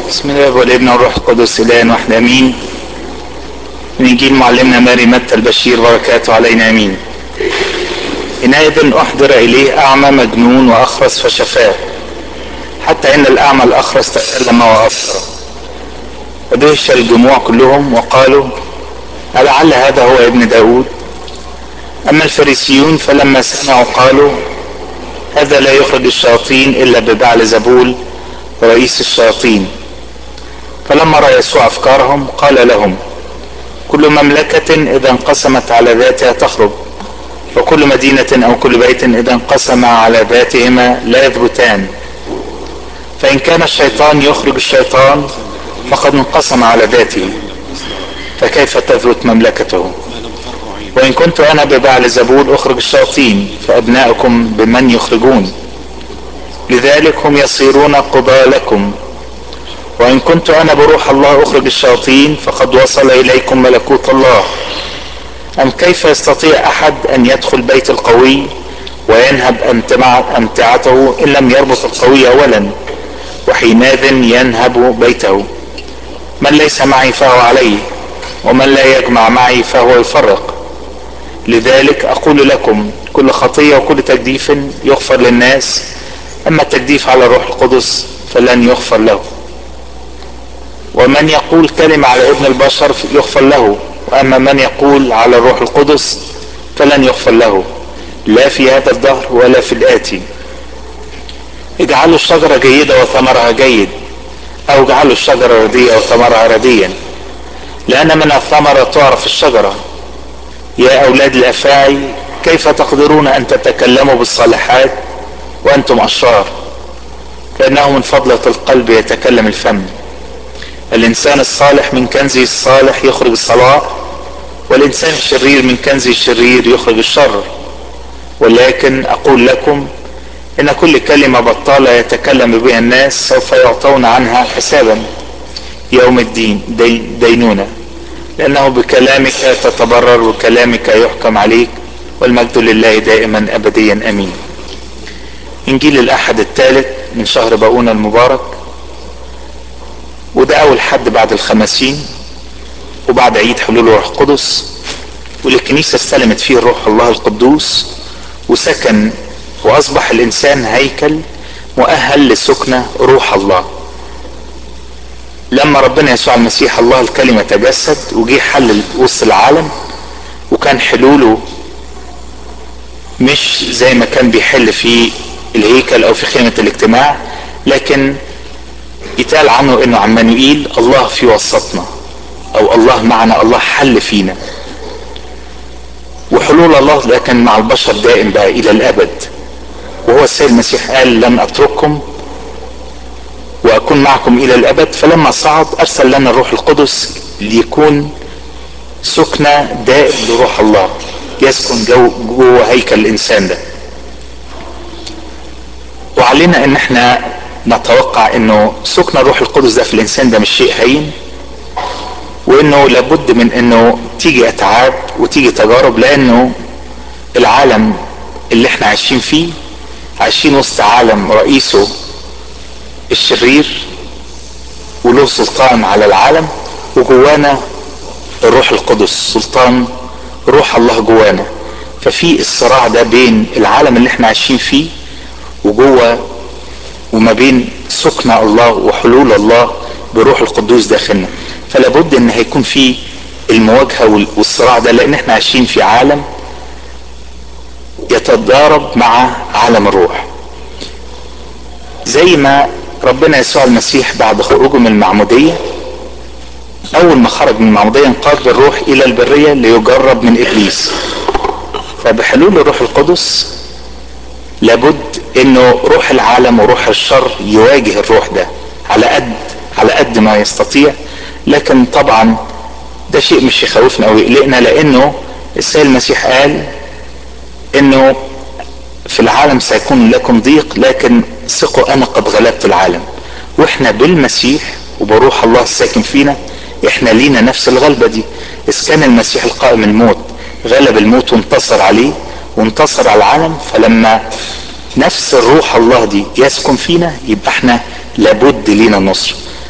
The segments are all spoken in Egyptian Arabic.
بسم الله والابن والروح القدس الان واحد امين من انجيل معلمنا ماري متى البشير بركاته علينا امين حينئذ احضر اليه اعمى مجنون واخرس فشفاه حتى ان الاعمى الاخرس تكلم وابصر ودهش الجموع كلهم وقالوا ألعل هذا هو ابن داود أما الفريسيون فلما سمعوا قالوا هذا لا يخرج الشياطين إلا ببعل زبول رئيس الشياطين فلما رأى يسوع أفكارهم قال لهم كل مملكة إذا انقسمت على ذاتها تخرب وكل مدينة أو كل بيت إذا انقسم على ذاتهما لا يثبتان فإن كان الشيطان يخرج الشيطان فقد انقسم على ذاته فكيف تثبت مملكته وإن كنت أنا ببعل زبول أخرج الشياطين فأبناؤكم بمن يخرجون لذلك هم يصيرون قضاة لكم وإن كنت أنا بروح الله أخرج الشياطين فقد وصل إليكم ملكوت الله أم كيف يستطيع أحد أن يدخل بيت القوي وينهب أمتعته إن لم يربط القوي أولا وحينئذ ينهب بيته من ليس معي فهو علي ومن لا يجمع معي فهو يفرق لذلك أقول لكم كل خطية وكل تجديف يغفر للناس أما التجديف على الروح القدس فلن يغفر له ومن يقول كلمة على ابن البشر يغفر له وأما من يقول على الروح القدس فلن يغفر له لا في هذا الدهر ولا في الآتي اجعلوا الشجرة جيدة وثمرها جيد أو اجعلوا الشجرة رديئة وثمرها رديا لأن من الثمرة تعرف الشجرة يا أولاد الأفاعي كيف تقدرون أن تتكلموا بالصالحات وأنتم أشرار لأنه من فضلة القلب يتكلم الفم الإنسان الصالح من كنزه الصالح يخرج الصلاح والإنسان الشرير من كنزه الشرير يخرج الشر ولكن أقول لكم إن كل كلمة بطالة يتكلم بها الناس سوف يعطون عنها حسابا يوم الدين دي دينونة لأنه بكلامك تتبرر وكلامك يحكم عليك والمجد لله دائما أبديا أمين إنجيل الأحد الثالث من شهر باؤون المبارك وده أول حد بعد الخمسين وبعد عيد حلول الروح القدس واللي الكنيسة استلمت فيه الروح الله القدوس وسكن وأصبح الإنسان هيكل مؤهل لسكنة روح الله لما ربنا يسوع المسيح الله الكلمة تجسد وجي حل وسط العالم وكان حلوله مش زي ما كان بيحل في الهيكل او في خيمة الاجتماع لكن يتقال عنه انه عمانوئيل الله في وسطنا او الله معنا الله حل فينا وحلول الله ده كان مع البشر دائم بقى الى الابد وهو السيد المسيح قال لن اترككم واكون معكم الى الابد فلما صعد ارسل لنا الروح القدس ليكون سكنة دائم لروح الله يسكن جو جوه هيكل الانسان ده وعلينا ان احنا نتوقع انه سكن الروح القدس ده في الانسان ده مش شيء هين وانه لابد من انه تيجي اتعاب وتيجي تجارب لانه العالم اللي احنا عايشين فيه عايشين وسط عالم رئيسه الشرير وله سلطان على العالم وجوانا الروح القدس سلطان روح الله جوانا ففي الصراع ده بين العالم اللي احنا عايشين فيه وجوه وما بين سكن الله وحلول الله بروح القدوس داخلنا فلا بد ان هيكون في المواجهه والصراع ده لان احنا عايشين في عالم يتضارب مع عالم الروح زي ما ربنا يسوع المسيح بعد خروجه من المعموديه اول ما خرج من المعموديه انقاد بالروح الى البريه ليجرب من ابليس فبحلول الروح القدس لابد انه روح العالم وروح الشر يواجه الروح ده على قد على قد ما يستطيع لكن طبعا ده شيء مش يخوفنا او يقلقنا لانه السيد المسيح قال انه في العالم سيكون لكم ضيق لكن ثقوا انا قد غلبت العالم واحنا بالمسيح وبروح الله الساكن فينا احنا لينا نفس الغلبة دي اذ كان المسيح القائم الموت غلب الموت وانتصر عليه وانتصر على العالم فلما نفس الروح الله دي يسكن فينا يبقى احنا لابد لينا النصر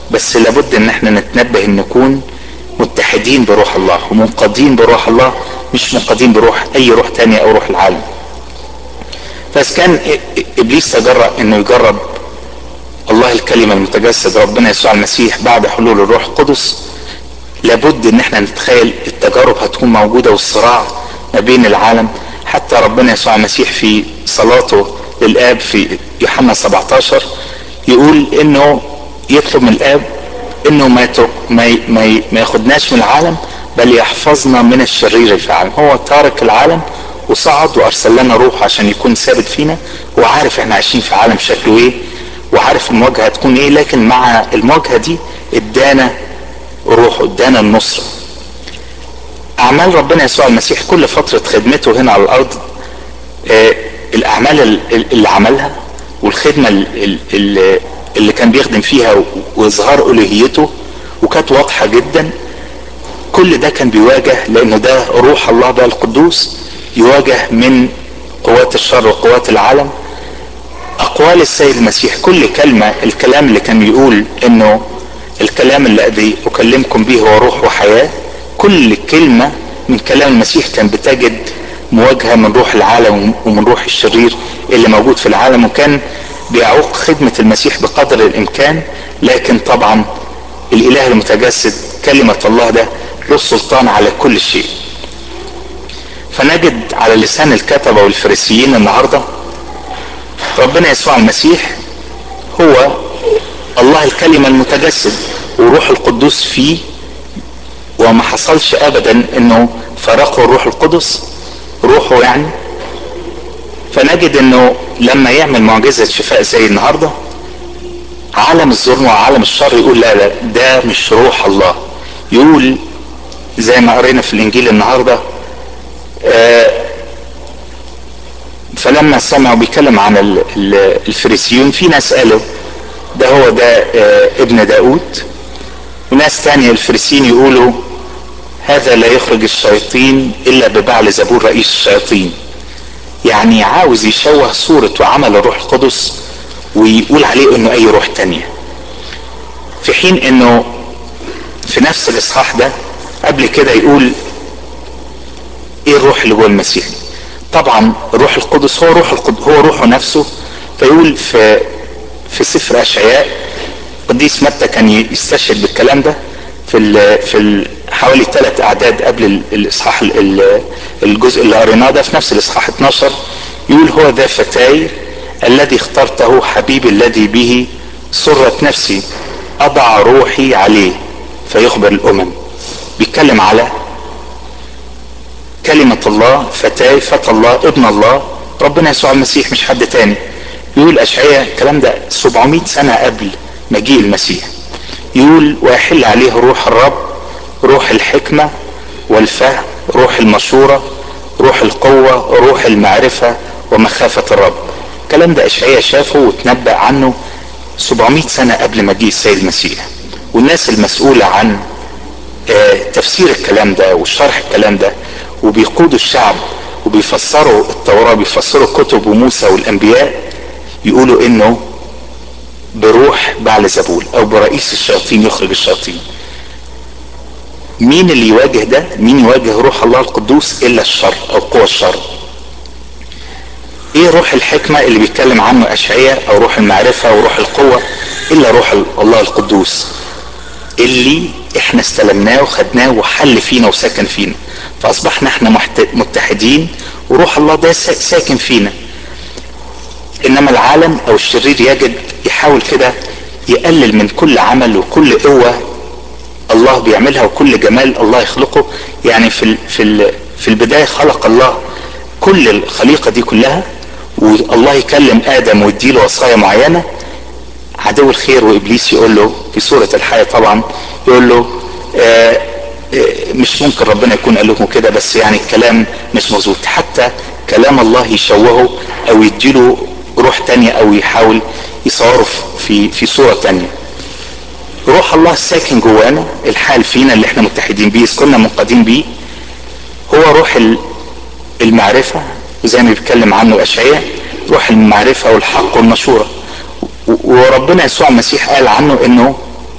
بس لابد ان احنا نتنبه ان نكون متحدين بروح الله ومنقادين بروح الله مش منقادين بروح اي روح تانية او روح العالم فاذا كان ابليس تجرأ انه يجرب الله الكلمة المتجسد ربنا يسوع المسيح بعد حلول الروح القدس لابد ان احنا نتخيل التجارب هتكون موجودة والصراع ما بين العالم حتى ربنا يسوع المسيح في صلاته للاب في يوحنا 17 يقول انه يطلب من الاب انه ما ما ما, ما ياخدناش من العالم بل يحفظنا من الشرير اللي في العالم هو تارك العالم وصعد وارسل لنا روح عشان يكون ثابت فينا وعارف احنا عايشين في عالم شكله ايه وعارف المواجهه هتكون ايه لكن مع المواجهه دي ادانا روح ادانا النصره اعمال ربنا يسوع المسيح كل فتره خدمته هنا على الارض آه الاعمال اللي عملها والخدمه اللي, اللي كان بيخدم فيها واظهار الوهيته وكانت واضحه جدا كل ده كان بيواجه لانه ده روح الله بقى القدوس يواجه من قوات الشر وقوات العالم اقوال السيد المسيح كل كلمة الكلام اللي كان بيقول انه الكلام الذي اكلمكم به هو روح وحياة كل كلمة من كلام المسيح كان بتجد مواجهة من روح العالم ومن روح الشرير اللي موجود في العالم وكان بيعوق خدمة المسيح بقدر الامكان لكن طبعا الاله المتجسد كلمة الله ده له السلطان على كل شيء فنجد على لسان الكتبة والفريسيين النهاردة ربنا يسوع المسيح هو الله الكلمة المتجسد وروح القدوس فيه وما حصلش ابدا انه فرقه الروح القدس روحه يعني فنجد انه لما يعمل معجزة شفاء زي النهاردة عالم الظلم وعالم الشر يقول لا لا ده مش روح الله يقول زي ما قرينا في الانجيل النهارده فلما سمعوا بيتكلم عن الفريسيون في ناس قالوا ده هو ده ابن داود وناس تانية الفريسيين يقولوا هذا لا يخرج الشياطين الا ببعل زبور رئيس الشياطين يعني عاوز يشوه صورة وعمل الروح القدس ويقول عليه انه اي روح تانية في حين انه في نفس الاصحاح ده قبل كده يقول ايه الروح اللي جوه المسيح طبعا الروح القدس هو روح القدس هو روحه نفسه فيقول في في سفر اشعياء قديس متى كان يستشهد بالكلام ده في ال في ال حوالي ثلاث اعداد قبل الاصحاح الجزء اللي قريناه ده في نفس الاصحاح 12 يقول هو ذا فتاي الذي اخترته حبيبي الذي به سرت نفسي اضع روحي عليه فيخبر الامم بيتكلم على كلمة الله فتاي فتى الله ابن الله ربنا يسوع المسيح مش حد تاني يقول أشعياء الكلام ده 700 سنة قبل مجيء المسيح يقول ويحل عليه روح الرب روح الحكمة والفهم روح المشورة روح القوة روح المعرفة ومخافة الرب الكلام ده أشعياء شافه وتنبأ عنه 700 سنة قبل مجيء السيد المسيح والناس المسؤولة عن تفسير الكلام ده وشرح الكلام ده وبيقودوا الشعب وبيفسروا التوراة بيفسروا كتب وموسى والأنبياء يقولوا إنه بروح بعل زبول أو برئيس الشياطين يخرج الشياطين مين اللي يواجه ده مين يواجه روح الله القدوس إلا الشر أو قوى الشر ايه روح الحكمة اللي بيتكلم عنه أشعياء أو روح المعرفة وروح القوة إلا روح الله القدوس اللي احنا استلمناه وخدناه وحل فينا وسكن فينا فاصبحنا احنا متحدين وروح الله ده ساكن فينا انما العالم او الشرير يجد يحاول كده يقلل من كل عمل وكل قوة الله بيعملها وكل جمال الله يخلقه يعني في ال في ال في البداية خلق الله كل الخليقة دي كلها والله يكلم ادم ويديله وصايا معينة عدو الخير وابليس يقول له في سورة الحياة طبعا يقول له آآ آآ مش ممكن ربنا يكون قال لكم كده بس يعني الكلام مش مظبوط حتى كلام الله يشوهه او يديله روح تانية او يحاول يصوره في في صورة تانية روح الله الساكن جوانا الحال فينا اللي احنا متحدين بيه كنا منقادين بيه هو روح المعرفة زي ما بيتكلم عنه اشعياء روح المعرفة والحق والمشورة وربنا يسوع المسيح قال عنه انه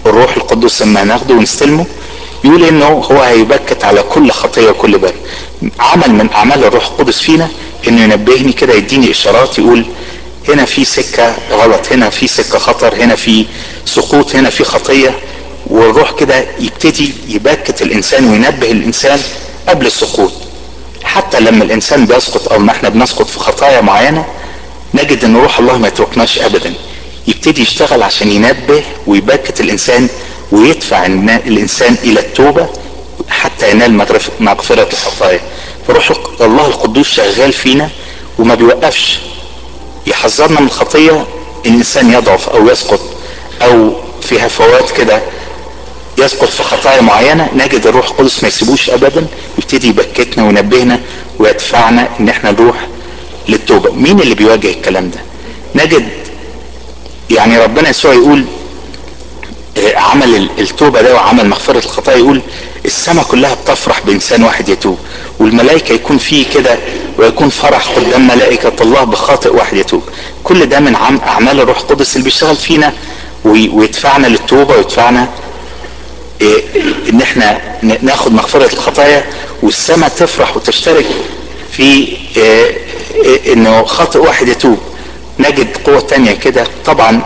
الروح القدس لما ناخده ونستلمه يقول انه هو هيبكت على كل خطيه وكل بر عمل من اعمال الروح القدس فينا انه ينبهني كده يديني اشارات يقول هنا في سكه غلط هنا في سكه خطر هنا في سقوط هنا في خطيه والروح كده يبتدي يبكت الانسان وينبه الانسان قبل السقوط حتى لما الانسان بيسقط او ما احنا بنسقط في خطايا معينه نجد ان روح الله ما يتركناش ابدا يبتدي يشتغل عشان ينبه ويبكت الانسان ويدفع الانسان الى التوبه حتى ينال مغفره الخطايا فروح الله القدوس شغال فينا وما بيوقفش يحذرنا من الخطيه الانسان يضعف او يسقط او في هفوات كده يسقط في خطايا معينة نجد الروح القدس ما يسيبوش ابدا يبتدي يبكتنا وينبهنا ويدفعنا ان احنا نروح للتوبة مين اللي بيواجه الكلام ده نجد يعني ربنا يسوع يقول عمل التوبة ده وعمل مغفرة الخطايا يقول السماء كلها بتفرح بإنسان واحد يتوب والملائكة يكون فيه كده ويكون فرح قدام ملائكة الله بخاطئ واحد يتوب كل ده من عم أعمال الروح القدس اللي بيشتغل فينا ويدفعنا للتوبة ويدفعنا ان احنا ناخد مغفرة الخطايا والسماء تفرح وتشترك في انه خاطئ واحد يتوب نجد قوة تانية كده طبعا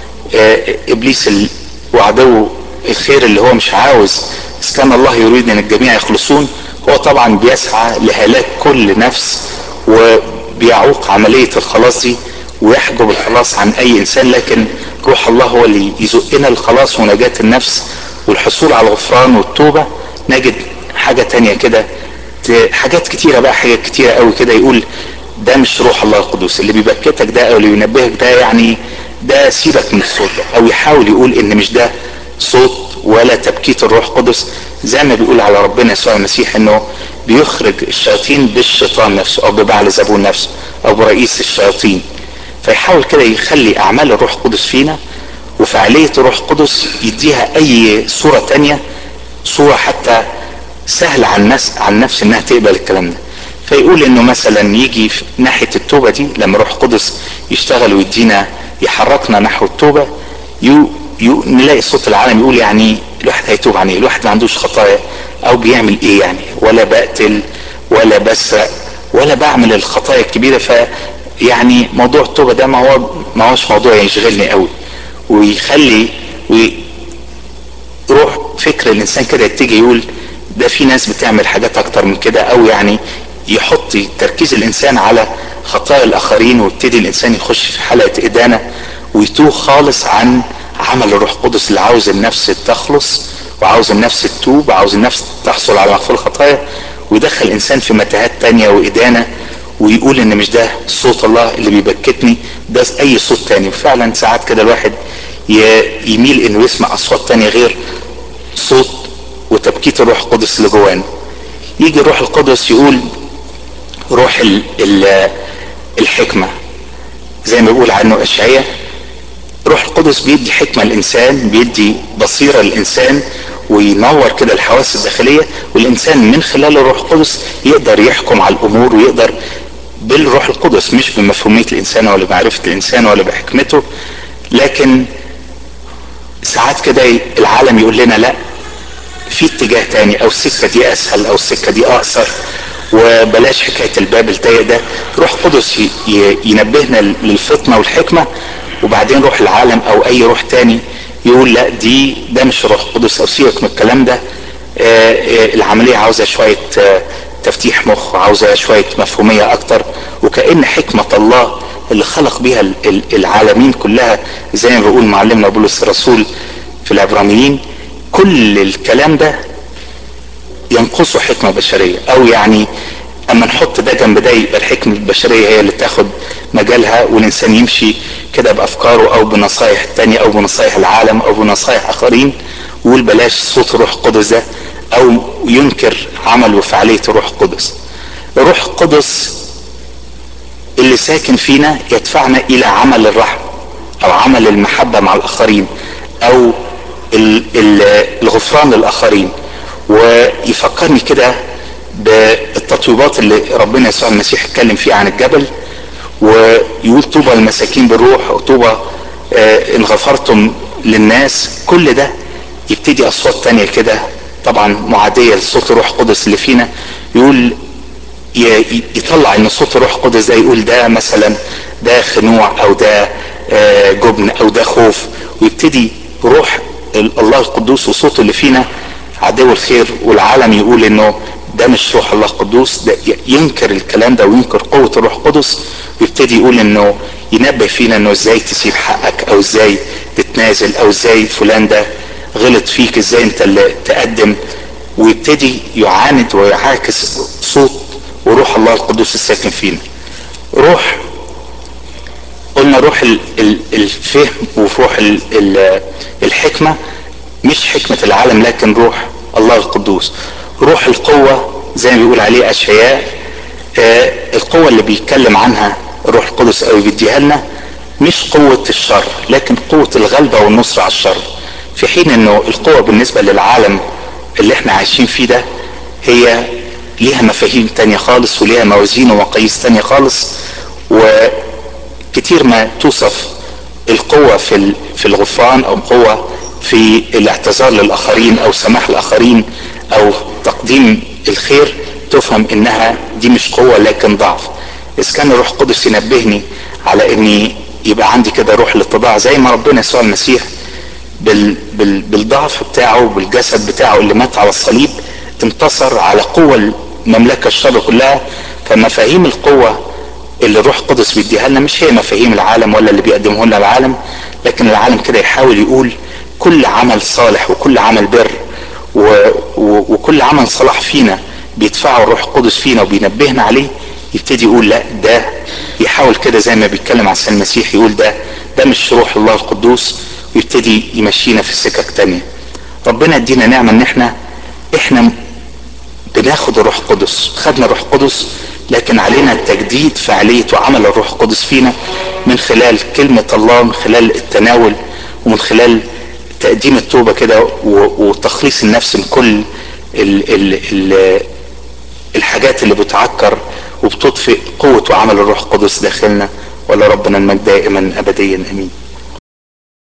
ابليس وعدو الخير اللي هو مش عاوز اذا كان الله يريد ان الجميع يخلصون هو طبعا بيسعى لهلاك كل نفس وبيعوق عملية الخلاص دي ويحجب الخلاص عن اي انسان لكن روح الله هو اللي يزقنا الخلاص ونجاة النفس والحصول على الغفران والتوبة نجد حاجة تانية كده حاجات كتيرة بقى حاجات كتيرة قوي كده يقول ده مش روح الله القدوس اللي بيبكتك ده او اللي بينبهك ده يعني ده سيبك من الصوت ده او يحاول يقول ان مش ده صوت ولا تبكيت الروح القدس زي ما بيقول على ربنا يسوع المسيح انه بيخرج الشياطين بالشيطان نفسه او ببعل زبون نفسه او برئيس الشياطين فيحاول كده يخلي اعمال الروح القدس فينا وفعالية الروح القدس يديها اي صورة تانية صورة حتى سهل عن الناس عن نفس انها تقبل الكلام ده فيقول انه مثلا يجي في ناحية التوبة دي لما الروح القدس يشتغل ويدينا يحركنا نحو التوبة يو يو نلاقي صوت العالم يقول يعني الواحد هيتوب عن ايه الواحد ما عندوش خطايا او بيعمل ايه يعني ولا بقتل ولا بسرق ولا بعمل الخطايا الكبيرة ف يعني موضوع التوبة ده ما هو ما هوش موضوع يشغلني قوي ويخلي ويروح فكر الانسان كده يتجي يقول ده في ناس بتعمل حاجات اكتر من كده او يعني يحط تركيز الانسان على خطايا الاخرين ويبتدي الانسان يخش في حلقه ادانه ويتوه خالص عن عمل الروح القدس اللي عاوز النفس تخلص وعاوز النفس تتوب وعاوز النفس تحصل على مغفرة الخطايا ويدخل الانسان في متاهات تانية وادانة ويقول ان مش ده صوت الله اللي بيبكتني ده اي صوت تاني وفعلا ساعات كده الواحد يميل انه يسمع اصوات تانية غير صوت وتبكيت الروح القدس اللي جوانا يجي الروح القدس يقول روح ال ال الحكمة زي ما بيقول عنه اشعياء روح القدس بيدي حكمة للإنسان بيدي بصيرة للإنسان وينور كده الحواس الداخلية والإنسان من خلال الروح القدس يقدر يحكم على الأمور ويقدر بالروح القدس مش بمفهومية الإنسان ولا بمعرفة الإنسان ولا بحكمته لكن ساعات كده العالم يقول لنا لا في اتجاه تاني او السكة دي اسهل او السكة دي اقصر وبلاش حكاية الباب الضيق ده روح قدس ينبهنا للفطنة والحكمة وبعدين روح العالم او اي روح تاني يقول لا دي ده مش روح قدس او سيبك من الكلام ده آآ آآ العملية عاوزة شوية تفتيح مخ وعاوزة شوية مفهومية اكتر وكأن حكمة الله اللي خلق بها العالمين كلها زي ما بيقول معلمنا بولس الرسول في العبرانيين كل الكلام ده ينقصه حكمة بشرية او يعني اما نحط ده جنب ده يبقى الحكمة البشرية هي اللي تاخد مجالها والانسان يمشي كده بافكاره او بنصايح تانية او بنصايح العالم او بنصايح اخرين ويقول بلاش صوت الروح القدس ده او ينكر عمل وفعالية الروح القدس الروح القدس اللي ساكن فينا يدفعنا الى عمل الرحمة او عمل المحبة مع الاخرين او الغفران للاخرين ويفكرني كده بالتطويبات اللي ربنا يسوع المسيح اتكلم فيها عن الجبل ويقول طوبى المساكين بالروح وطوبى آه ان غفرتم للناس كل ده يبتدي اصوات تانية كده طبعا معادية لصوت الروح القدس اللي فينا يقول يطلع ان صوت الروح القدس ده يقول ده مثلا ده خنوع او ده جبن او ده خوف ويبتدي روح الله القدوس وصوته اللي فينا عدو الخير والعالم يقول انه ده مش روح الله القدوس ده ينكر الكلام ده وينكر قوة الروح القدس ويبتدي يقول انه ينبه فينا انه ازاي تسيب حقك او ازاي تتنازل او ازاي فلان ده غلط فيك ازاي انت اللي تقدم ويبتدي يعاند ويعاكس صوت وروح الله القدوس الساكن فينا روح قلنا روح الفهم وروح الحكمة مش حكمة العالم لكن روح الله القدوس روح القوة زي ما بيقول عليه أشعياء آه القوة اللي بيتكلم عنها الروح القدس أو بيديها لنا مش قوة الشر لكن قوة الغلبة والنصر على الشر في حين انه القوة بالنسبة للعالم اللي احنا عايشين فيه ده هي ليها مفاهيم تانية خالص وليها موازين ومقاييس تانية خالص وكتير ما توصف القوة في في الغفران او قوة في الاعتذار للاخرين او سماح الاخرين او تقديم الخير تفهم انها دي مش قوة لكن ضعف اذا كان الروح القدس ينبهني على اني يبقى عندي كده روح الاتضاع زي ما ربنا يسوع المسيح بال بال بالضعف بتاعه بالجسد بتاعه اللي مات على الصليب انتصر على قوة المملكة الشر كلها فمفاهيم القوة اللي الروح القدس بيديها لنا مش هي مفاهيم العالم ولا اللي بيقدمه لنا العالم لكن العالم كده يحاول يقول كل عمل صالح وكل عمل بر و و وكل عمل صلاح فينا بيدفعه الروح القدس فينا وبينبهنا عليه يبتدي يقول لا ده يحاول كده زي ما بيتكلم عن السيد المسيح يقول ده ده مش روح الله القدوس ويبتدي يمشينا في سكك تانية ربنا ادينا نعمة ان احنا احنا بناخد الروح القدس خدنا الروح القدس لكن علينا تجديد فعالية وعمل الروح القدس فينا من خلال كلمة الله من خلال التناول ومن خلال تقديم التوبة كده وتخليص النفس من كل ال ال ال الحاجات اللي بتعكر وبتطفئ قوة وعمل الروح القدس داخلنا ولا ربنا المجد دائما أبديا أمين